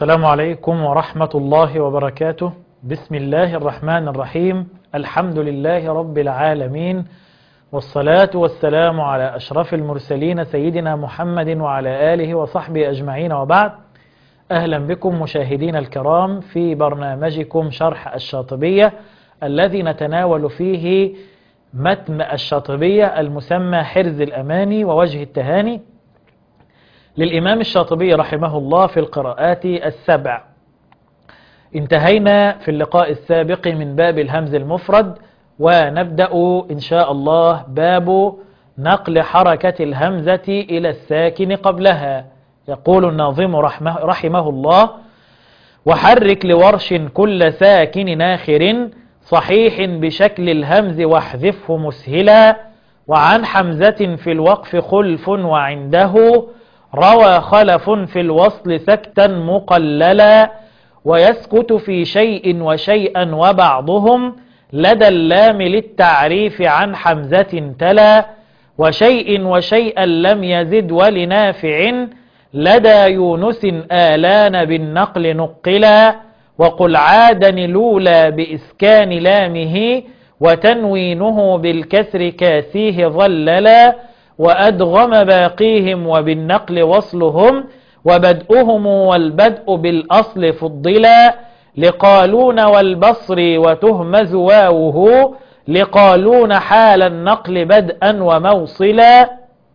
السلام عليكم ورحمة الله وبركاته بسم الله الرحمن الرحيم الحمد لله رب العالمين والصلاة والسلام على أشرف المرسلين سيدنا محمد وعلى آله وصحبه أجمعين وبعد أهلا بكم مشاهدين الكرام في برنامجكم شرح الشاطبية الذي نتناول فيه متن الشاطبية المسمى حرز الأماني ووجه التهاني للإمام الشاطبي رحمه الله في القراءات السبع انتهينا في اللقاء السابق من باب الهمز المفرد ونبدأ إن شاء الله باب نقل حركة الهمزة إلى الساكن قبلها يقول الناظم رحمه, رحمه الله وحرك لورش كل ساكن ناخر صحيح بشكل الهمز واحذفه مسهلا وعن حمزة في الوقف خلف وعنده روى خلف في الوصل سكتا مقللا ويسكت في شيء وشيئا وبعضهم لدى اللام للتعريف عن حمزة تلا وشيء وشيئا لم يزد ولنافع لدى يونس آلان بالنقل نقلا وقل عادا الأولى بإسكان لامه وتنوينه بالكسر كاسيه ظللا وأدغم باقيهم وبالنقل وصلهم وبدؤهم والبدء بالأصل فضلا لقالون والبصر وتهمز واوه لقالون حال النقل بدءا وموصلا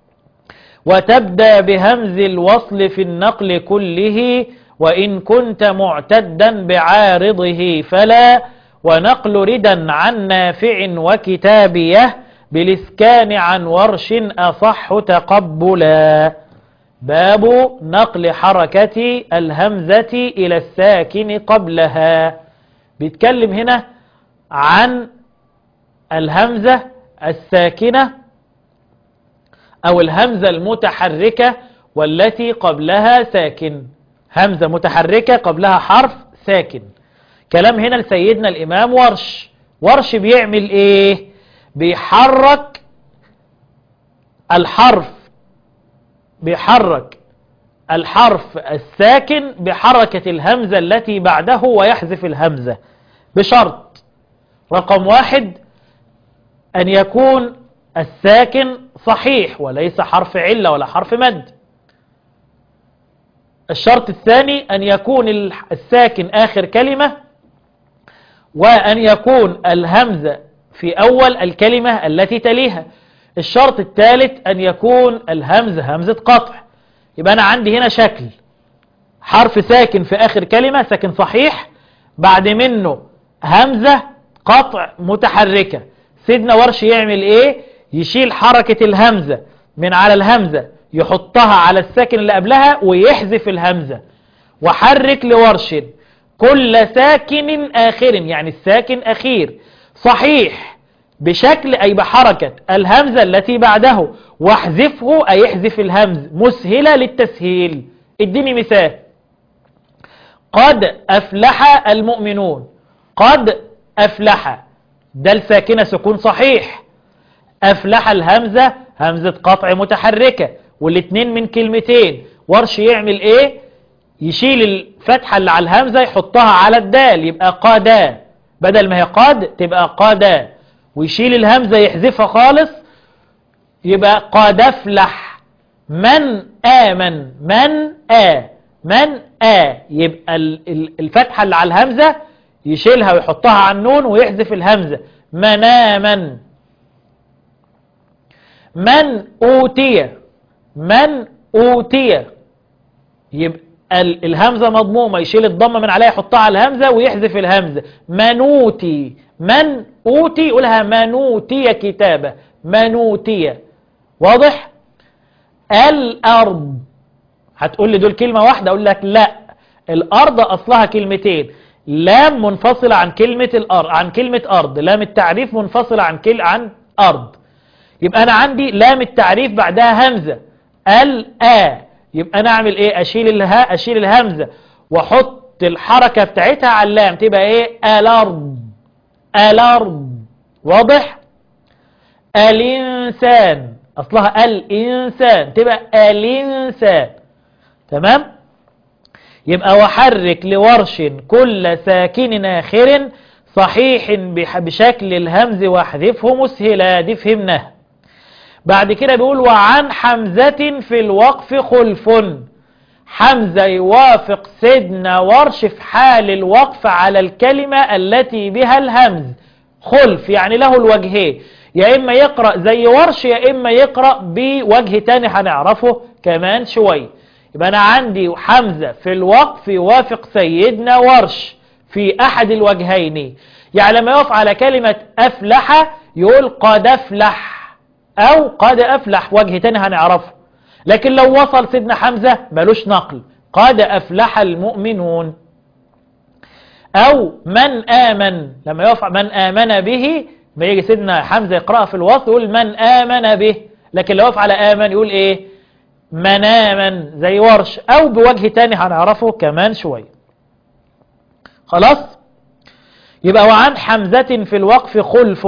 وتبدأ بهمز الوصل في النقل كله وإن كنت معتدا بعارضه فلا ونقل ردا عن نافع وكتابيه بالإسكان عن ورش أصح تقبلا باب نقل حركة الهمزة إلى الساكن قبلها بيتكلم هنا عن الهمزة الساكنة أو الهمزة المتحركة والتي قبلها ساكن همزة متحركة قبلها حرف ساكن كلام هنا لسيدنا الإمام ورش ورش بيعمل إيه بيحرك الحرف بيحرك الحرف الساكن بحركة الهمزة التي بعده ويحذف الهمزة بشرط رقم واحد أن يكون الساكن صحيح وليس حرف علة ولا حرف مد الشرط الثاني أن يكون الساكن آخر كلمة وأن يكون الهمزة في أول الكلمة التي تليها الشرط الثالث أن يكون الهمزة همزة قطع يبقى أنا عندي هنا شكل حرف ساكن في آخر كلمة ساكن صحيح بعد منه همزة قطع متحركة سيدنا ورش يعمل إيه يشيل حركة الهمزة من على الهمزة يحطها على الساكن اللي قبلها ويحذف الهمزة وحرك لورش كل ساكن آخر يعني الساكن أخير صحيح بشكل أي بحركة الهمزة التي بعده واحذفه أي احذف الهمز مسهلة للتسهيل اديني مثال قد أفلح المؤمنون قد أفلح ده الساكنة سكون صحيح أفلح الهمزة همزة قطع متحركة والاتنين من كلمتين ورش يعمل ايه يشيل الفتحة اللي على الهمزة يحطها على الدال يبقى قادا بدل ما هي قاد تبقى قادا ويشيل الهمزة يحذفها خالص يبقى قد افلح من آمن من آ من آ يبقى الفتحة اللي على الهمزة يشيلها ويحطها على النون ويحذف الهمزة مناما من أوتي من أوتي يبقى الهمزة مضمومة يشيل الضمة من عليها يحطها على الهمزة ويحذف الهمزة منوتي من أوتي يقولها منوتي كتابة منوتي واضح الأرض هتقول لي دول كلمة واحدة أقول لك لا الأرض أصلها كلمتين لام منفصلة عن كلمة الأرض عن كلمة أرض لام التعريف منفصلة عن كل عن أرض يبقى أنا عندي لام التعريف بعدها همزة الآ يبقى أنا أعمل إيه أشيل الها أشيل الهمزة وأحط الحركة بتاعتها على اللام تبقى إيه الأرض الأرض واضح الإنسان أصلها الإنسان تبقى الإنسان تمام يبقى وحرك لورش كل ساكن آخر صحيح بح- بشكل الهمز واحذفه مسهلا دي فهمناها بعد كده بيقول وعن حمزة في الوقف خلف حمزة يوافق سيدنا ورش في حال الوقف على الكلمة التي بها الهمز خلف يعني له الوجهين يا إما يقرأ زي ورش يا إما يقرأ بوجه تاني هنعرفه كمان شوية يبقى أنا عندي حمزة في الوقف يوافق سيدنا ورش في أحد الوجهين يعني لما يقف على كلمة أفلح يقول قد أفلح أو قد أفلح وجه تاني هنعرفه لكن لو وصل سيدنا حمزة ملوش نقل قد أفلح المؤمنون أو من آمن لما يقف من آمن به ما يجي سيدنا حمزة يقرأها في الوصل يقول من آمن به لكن لو يقف على آمن يقول إيه من آمن زي ورش أو بوجه تاني هنعرفه كمان شوية خلاص يبقى وعن حمزة في الوقف خلف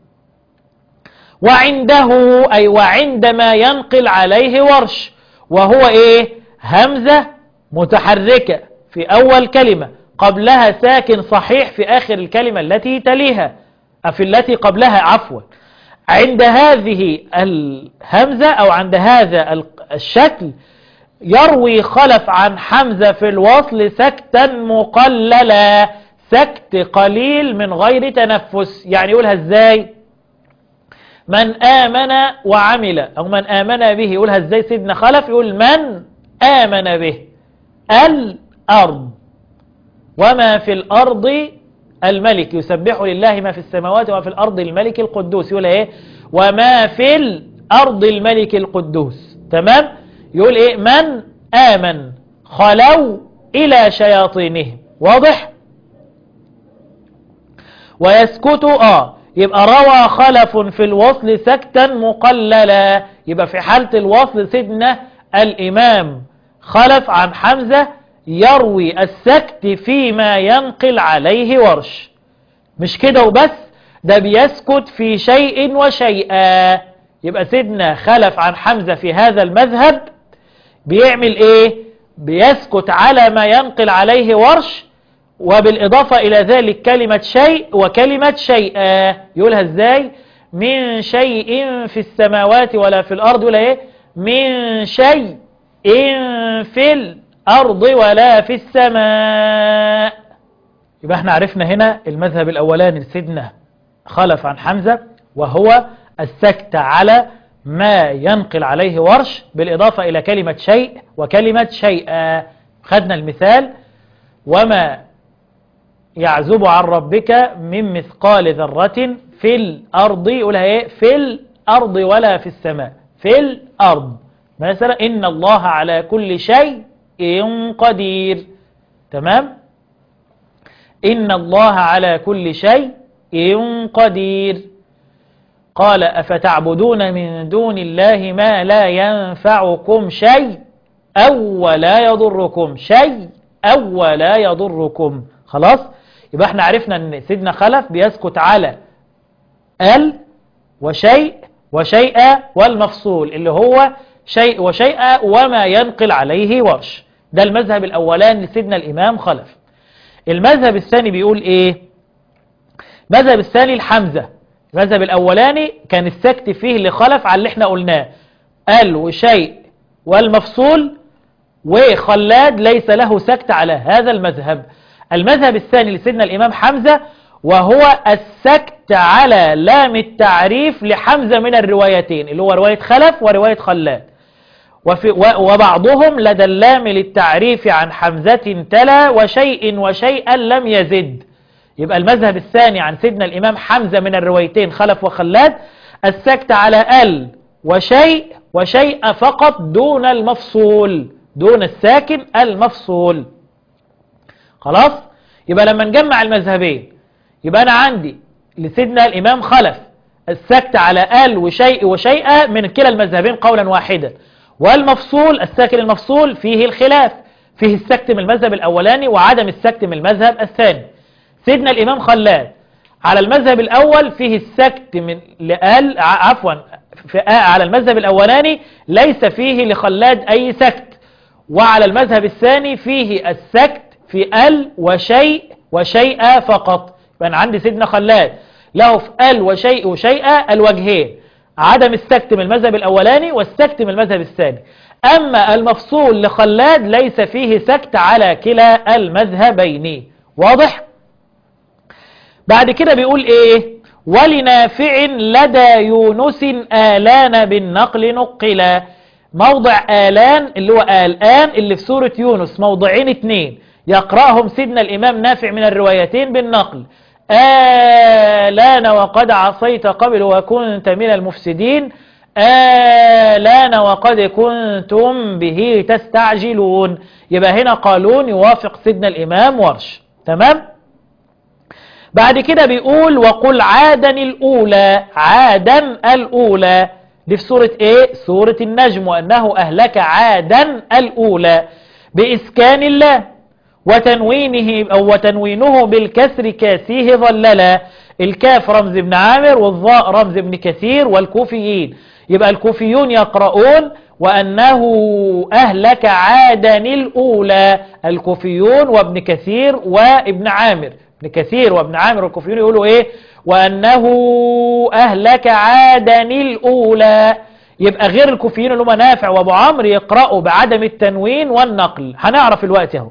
وعنده أي وعندما ينقل عليه ورش وهو إيه همزة متحركة في أول كلمة قبلها ساكن صحيح في آخر الكلمة التي تليها في التي قبلها عفوا عند هذه الهمزة أو عند هذا ال- الشكل يروي خلف عن حمزة في الوصل سكتا مقللا سكت قليل من غير تنفس يعني يقولها ازاي من آمن وعمل أو من آمن به يقولها ازاي سيدنا خلف يقول من آمن به الأرض وما في الأرض الملك يسبح لله ما في السماوات وما في الأرض الملك القدوس يقول ايه وما في الأرض الملك القدوس تمام يقول ايه من آمن خلوا إلى شياطينهم واضح ويسكت آه يبقى روى خلف في الوصل سكتا مقللا يبقى في حالة الوصل سيدنا الإمام خلف عن حمزة يروي السكت فيما ينقل عليه ورش مش كده وبس ده بيسكت في شيء وشيئا يبقى سيدنا خلف عن حمزة في هذا المذهب بيعمل ايه بيسكت على ما ينقل عليه ورش وبالإضافة إلى ذلك كلمة شيء وكلمة شيئا يقولها ازاي من شيء في السماوات ولا في الأرض ولا ايه من شيء في الأرض ولا في السماء يبقى احنا عرفنا هنا المذهب الأولاني لسيدنا خلف عن حمزة وهو السكت على ما ينقل عليه ورش بالإضافة إلى كلمة شيء وكلمة شيئا خدنا المثال وما يعزب عن ربك من مثقال ذرة في الأرض يقولها ايه في الأرض ولا في السماء في الأرض مثلا إن الله على كل شيء قدير تمام إن الله على كل شيء قدير قال أفتعبدون من دون الله ما لا ينفعكم شيء أو ولا يضركم شيء أو ولا يضركم خلاص يبقى احنا عرفنا ان سيدنا خلف بيسكت على ال وشيء وشيء والمفصول اللي هو شيء وشيء وما ينقل عليه ورش ده المذهب الأولاني لسيدنا الإمام خلف المذهب الثاني بيقول ايه المذهب الثاني الحمزة المذهب الأولاني كان السكت فيه لخلف على اللي احنا قلناه ال وشيء والمفصول وخلاد ليس له سكت على هذا المذهب المذهب الثاني لسيدنا الإمام حمزة وهو السكت على لام التعريف لحمزة من الروايتين اللي هو رواية خلف ورواية خلاد وفي وبعضهم لدى اللام للتعريف عن حمزة تلا وشيء وشيئا لم يزد يبقى المذهب الثاني عن سيدنا الإمام حمزة من الروايتين خلف وخلاد السكت على ال وشيء وشيء فقط دون المفصول دون الساكن المفصول خلاص يبقى لما نجمع المذهبين يبقى أنا عندي لسيدنا الإمام خلف السكت على ال وشيء وشيء من كلا المذهبين قولا واحدا والمفصول الساكن المفصول فيه الخلاف فيه السكت من المذهب الأولاني وعدم السكت من المذهب الثاني سيدنا الإمام خلاد على المذهب الأول فيه السكت من لآل عفوا في على المذهب الأولاني ليس فيه لخلاد أي سكت وعلى المذهب الثاني فيه السكت في ال وشيء وشيء فقط يبقى أنا عندي سيدنا خلاد له في ال وشيء وشيء الوجهين عدم السكت من المذهب الأولاني والسكت من المذهب الثاني أما المفصول لخلاد ليس فيه سكت على كلا المذهبين واضح؟ بعد كده بيقول ايه ولنافع لدى يونس آلان بالنقل نقلا موضع آلان اللي هو آلان اللي في سورة يونس موضعين اتنين يقرأهم سيدنا الإمام نافع من الروايتين بالنقل آلان وقد عصيت قبل وكنت من المفسدين آلان وقد كنتم به تستعجلون يبقى هنا قالون يوافق سيدنا الإمام ورش تمام بعد كده بيقول وقل عادا الأولى عادا الأولى دي في سورة ايه سورة النجم وأنه أهلك عادا الأولى بإسكان الله وتنوينه أو وتنوينه بالكسر كاسيه ظللا الكاف رمز ابن عامر والظاء رمز ابن كثير والكوفيين يبقى الكوفيون يقرؤون وأنه أهلك عادا الأولى الكوفيون وابن كثير وابن عامر ابن كثير وابن عامر والكوفيون يقولوا ايه وأنه أهلك عادا الأولى يبقى غير الكوفيين اللي هم نافع وابو عمرو يقرأوا بعدم التنوين والنقل هنعرف الوقت اهو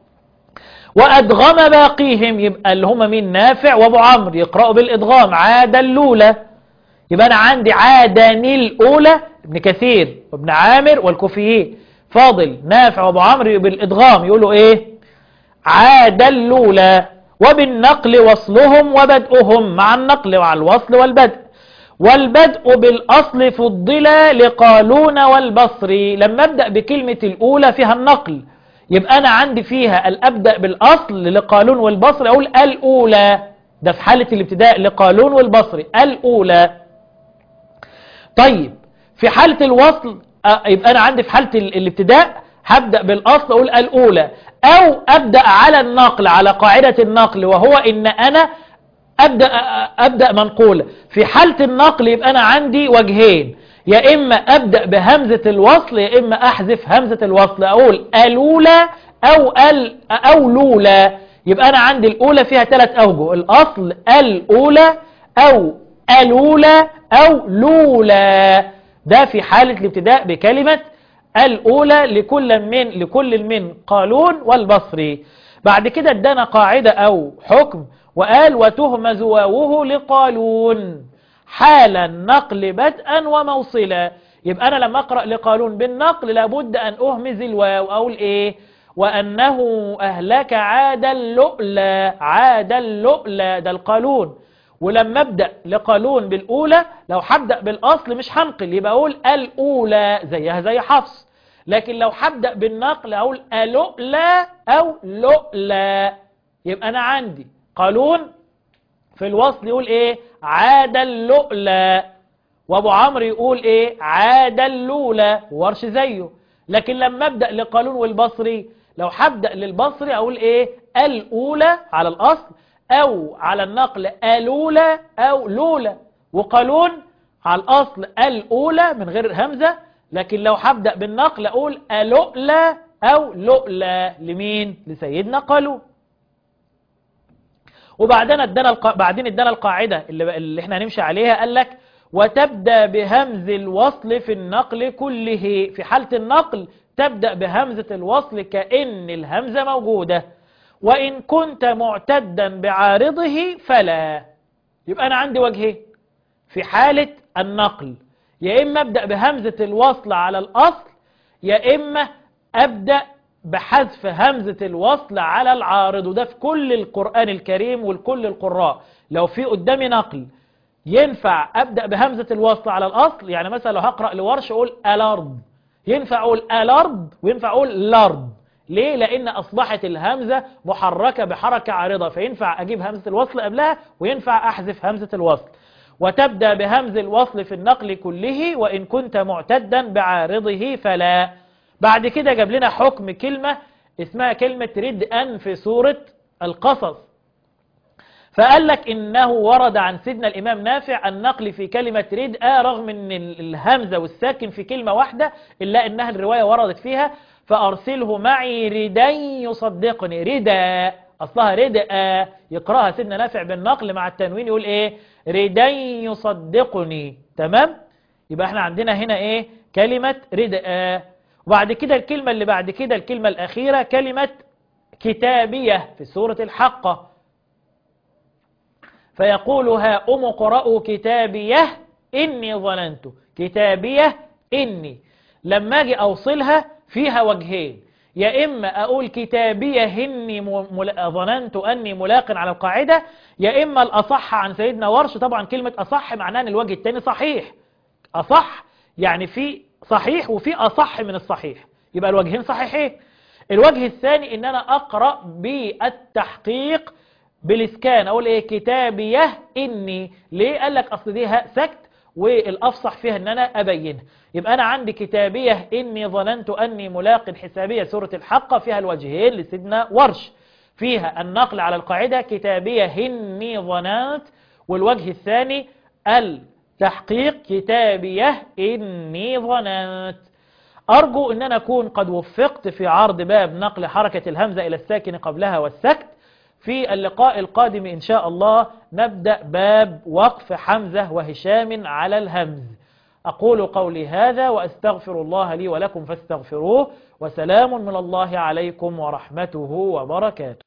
وأدغم باقيهم يبقى اللي هم مين نافع وابو عمرو يقرأوا بالإدغام عادا الأولى يبقى أنا عندي عادان الأولى ابن كثير وابن عامر والكوفيين فاضل نافع وابو عمرو بالإدغام يقولوا ايه عادا الأولى وبالنقل وصلهم وبدءهم مع النقل مع الوصل والبدء والبدء بالأصل فضل لقالون والبصري لما أبدأ بكلمة الأولى فيها النقل يبقى أنا عندي فيها الأبدأ بالأصل لقالون والبصري أقول الأولى ده في حالة الابتداء لقالون والبصري الأولى طيب في حالة الوصل يبقى أنا عندي في حالة الابتداء هبدأ بالأصل أقول الأولى أو أبدأ على النقل على قاعدة النقل وهو إن أنا أبدأ, أبدأ منقول في حالة النقل يبقى أنا عندي وجهين يا إما أبدأ بهمزة الوصل يا إما أحذف همزة الوصل أقول الأولى أو ال أو لولا يبقى أنا عندي الأولى فيها ثلاث أوجه الأصل الأولى أو الأولى أو لولا ده في حالة الابتداء بكلمة الأولى لكل من لكل من قالون والبصري بعد كده ادانا قاعدة أو حكم وقال وتهمز واوه لقالون حال النقل بدءا وموصلا يبقى أنا لما أقرأ لقالون بالنقل لابد أن أهمز الواو أقول إيه وأنه أهلك عاد اللؤلى عاد اللؤلى ده القالون ولما ابدأ لقالون بالأولى لو هبدأ بالأصل مش هنقل يبقى أقول الأولى زيها زي حفص لكن لو هبدأ بالنقل أقول ألؤلى أو لؤلى يبقى أنا عندي قالون في الوصل يقول إيه عاد اللؤلى وابو عمرو يقول إيه عاد اللولى ورش زيه لكن لما ابدأ لقالون والبصري لو هبدأ للبصري أقول إيه الأولى على الأصل أو على النقل ألولى أو لولى وقالون على الأصل الأولى من غير همزة لكن لو هبدأ بالنقل أقول ألؤلى أو لؤلى لمين لسيدنا قالون وبعدين ادانا الق... بعدين ادانا القاعدة اللي, اللي احنا هنمشي عليها قال لك وتبدأ بهمز الوصل في النقل كله في حالة النقل تبدأ بهمزة الوصل كأن الهمزة موجودة وإن كنت معتدا بعارضه فلا يبقى أنا عندي وجهين في حالة النقل يا إما أبدأ بهمزة الوصل على الأصل يا إما أبدأ بحذف همزة الوصل على العارض وده في كل القرآن الكريم والكل القراء لو في قدامي نقل ينفع أبدأ بهمزة الوصل على الأصل يعني مثلا لو هقرأ لورش أقول الأرض ينفع أقول الأرض وينفع أقول الأرض ليه؟ لأن أصبحت الهمزة محركة بحركة عارضة فينفع أجيب همزة الوصل قبلها وينفع أحذف همزة الوصل وتبدأ بهمز الوصل في النقل كله وإن كنت معتدا بعارضه فلا بعد كده جاب لنا حكم كلمة اسمها كلمة ردءا في سورة القصص فقال لك إنه ورد عن سيدنا الإمام نافع النقل في كلمة ردء رغم أن الهمزة والساكن في كلمة واحدة إلا أنها الرواية وردت فيها فأرسله معي ردا يصدقني ردا أصلها ردا يقرأها سيدنا نافع بالنقل مع التنوين يقول إيه ردا يصدقني تمام يبقى احنا عندنا هنا إيه كلمة ردا وبعد كده الكلمة اللي بعد كده الكلمة الأخيرة كلمة كتابية في سورة الحقة فيقول ها أم قرأوا كتابيه إني ظننت كتابيه إني لما أجي أوصلها فيها وجهين يا إما أقول كتابيه إني مل... ظننت أني ملاق على القاعدة يا إما الأصح عن سيدنا ورش طبعا كلمة أصح معناه أن الوجه الثاني صحيح أصح يعني في صحيح وفي أصح من الصحيح يبقى الوجهين صحيحين الوجه الثاني ان انا اقرأ بالتحقيق بالاسكان اقول ايه كتابيه اني ليه قال لك اصل دي هاء سكت والافصح فيها ان انا ابينها يبقى انا عندي كتابيه اني ظننت اني ملاق حسابيه سورة الحقة فيها الوجهين لسيدنا ورش فيها النقل على القاعدة كتابيه اني ظننت والوجه الثاني التحقيق كتابيه اني ظننت أرجو أن أنا أكون قد وفقت في عرض باب نقل حركة الهمزة إلى الساكن قبلها والسكت في اللقاء القادم إن شاء الله نبدأ باب وقف حمزة وهشام على الهمز أقول قولي هذا وأستغفر الله لي ولكم فاستغفروه وسلام من الله عليكم ورحمته وبركاته